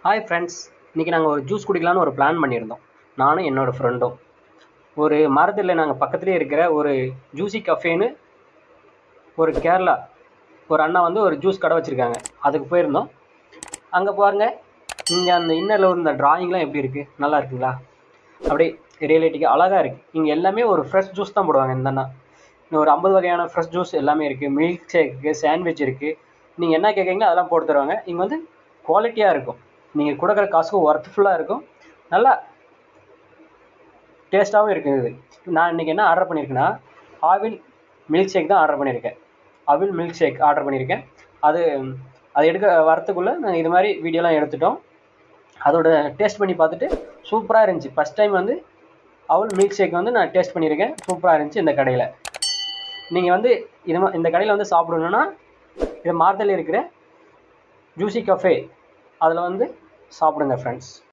hi friends இன்றைக்கி நாங்கள் ஒரு ஜூஸ் குடிக்கலான்னு ஒரு பிளான் பண்ணியிருந்தோம் நானும் என்னோடய ஃப்ரெண்டும் ஒரு மரத்தில் நாங்கள் பக்கத்துலேயே இருக்கிற ஒரு ஜூஸி கஃபேன்னு ஒரு கேரளா ஒரு அண்ணா வந்து ஒரு ஜூஸ் கடை வச்சுருக்காங்க அதுக்கு போயிருந்தோம் அங்கே பாருங்க இங்கே அந்த இன்னரில் இந்த டிராயிங்லாம் எப்படி இருக்குது நல்லா இருக்குங்களா அப்படியே ரியலிட்டிக்காக அழகாக இருக்குது இங்கே எல்லாமே ஒரு ஃப்ரெஷ் ஜூஸ் தான் போடுவாங்க இந்த அண்ணா இன்னும் ஒரு ஐம்பது வகையான ஃப்ரெஷ் ஜூஸ் எல்லாமே இருக்குது மில்க் ஷேக் இருக்குது சாண்ட்விச் இருக்குது நீங்கள் என்ன கேட்குறீங்களோ அதெல்லாம் போட்டு தருவாங்க இங்கே வந்து குவாலிட்டியாக இருக்கும் நீங்கள் கொடுக்குற காசுக்கு ஒர்த்ஃபுல்லாக இருக்கும் நல்லா டேஸ்ட்டாகவும் இருக்குது இது நான் இன்றைக்கி என்ன ஆர்டர் பண்ணியிருக்கேன்னா ஆவில் மில்க் ஷேக் தான் ஆர்டர் பண்ணியிருக்கேன் அவில் மில்க் ஷேக் ஆர்டர் பண்ணியிருக்கேன் அது அது எடுக்க வரத்துக்குள்ளே நாங்கள் இது மாதிரி வீடியோலாம் எடுத்துட்டோம் அதோட டேஸ்ட் பண்ணி பார்த்துட்டு சூப்பராக இருந்துச்சு ஃபஸ்ட் டைம் வந்து அவல் மில்க் ஷேக் வந்து நான் டேஸ்ட் பண்ணியிருக்கேன் சூப்பராக இருந்துச்சு இந்த கடையில் நீங்கள் வந்து இது மா- இந்த கடையில் வந்து சாப்பிடணுன்னா இது மார்த்தல் இருக்கிற ஜூசி கஃபே அதில் வந்து சாப்பிடுங்க ஃப்ரெண்ட்ஸ்